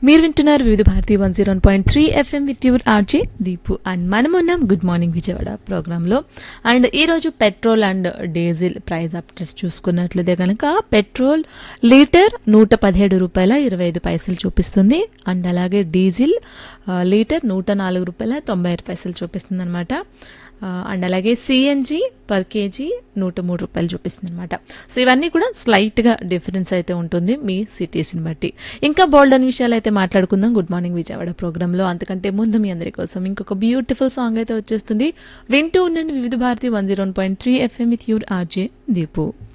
మీరు వింటున్నారు Vividh Bharati one zero point three FM with your RJ Deepu and మనం ఉన్నాం గుడ్ మార్నింగ్ విజయవాడ ప్రోగ్రాంలో అండ్ ఈరోజు petrol and diesel price updates చూసుకున్నట్లయితే కనుక పెట్రోల్ లీటర్ నూట పదిహేడు రూపాయల ఇరవై ఐదు పైసలు చూపిస్తుంది అండ్ అలాగే డీజిల్ ఆ, లీటర్ నూట నాలుగు రూపాయల తొంభై ఐదు పైసలు చూపిస్తుంది అనమాట అండ్ అలాగే సిఎన్జి పర్ కేజీ నూట మూడు రూపాయలు చూపిస్తుంది అనమాట సో ఇవన్నీ కూడా స్లైట్గా డిఫరెన్స్ అయితే ఉంటుంది మీ సిటీస్ని బట్టి ఇంకా బోల్డ్ అని విషయాలు అయితే మాట్లాడుకుందాం గుడ్ మార్నింగ్ విజయవాడ ప్రోగ్రాంలో అంతకంటే ముందు మీ అందరి కోసం ఇంకొక బ్యూటిఫుల్ సాంగ్ అయితే వచ్చేస్తుంది వింటూ ఉండండి Vividh Bharati one zero point three FM with your RJ Deepu